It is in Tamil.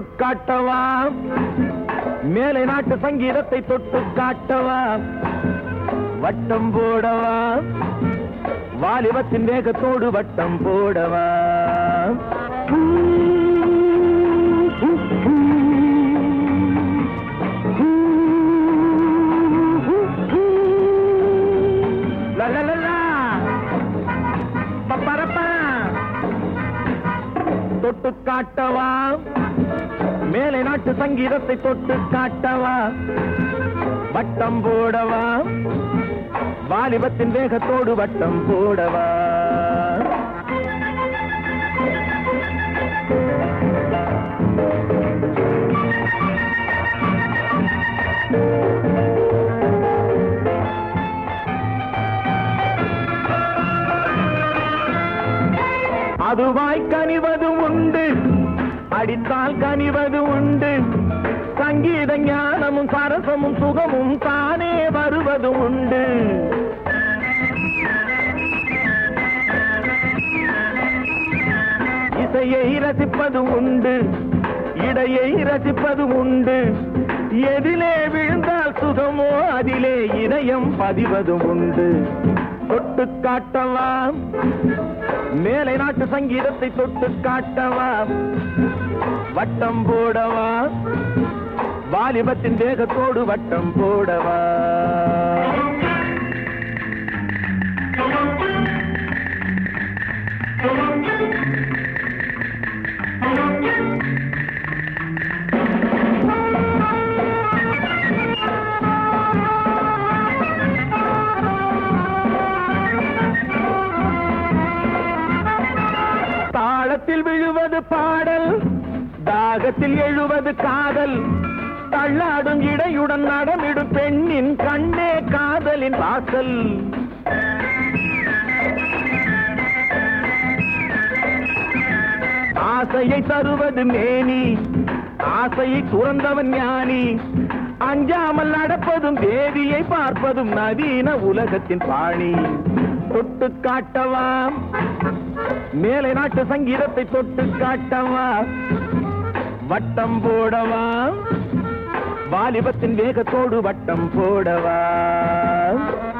காட்டவா மேலை நாட்டு சங்கீதத்தை தொட்டு காட்டவா வட்டம் போடவா வாலிபத்தின் வேகத்தோடு வட்டம் போடவா லா, லா, லா, லா. பப்பரப்பா. தொட்டு காட்டவா மேலை நாட்டு சங்கீதத்தை தொட்டு காட்டவா வட்டம் போடவா வாலிபத்தின் வேகத்தோடு வட்டம் போடவா அதுவாய் கனிவது உண்டு அடித்தால் கனிவது உண்டு சங்கீத ஞானமும் சரசமும் சுகமும் தானே வருவது உண்டு இசையை ரசிப்பது உண்டு இடையை ரசிப்பது உண்டு எதிலே விழுந்தால் சுகமோ அதிலே இதயம் பதிவதும் உண்டு தொட்டு காட்டவா மேலை நாட்டு சங்கீதத்தை தொட்டு காட்டவா வட்டம் போடவா வாலிபத்தின் வேகத்தோடு வட்டம் போடவா தாளத்தில் விழுவது பாடல் தாகத்தில் எழுவது காதல் தள்ளாடும் இடையுடன் நடமிடும் பெண்ணின் கண்ணே காதலின் வாசல் ஆசையை தருவது மேனி ஆசையை துறந்தவன் ஞானி அஞ்சாமல் நடப்பதும் தேவியை பார்ப்பதும் நவீன உலகத்தின் பாணி தொட்டு காட்டவா மேலை நாட்டு சங்கீதத்தை தொட்டு காட்டவா வட்டம் போடவா வாலிபத்தின் வேகத்தோடு வட்டம் போடவா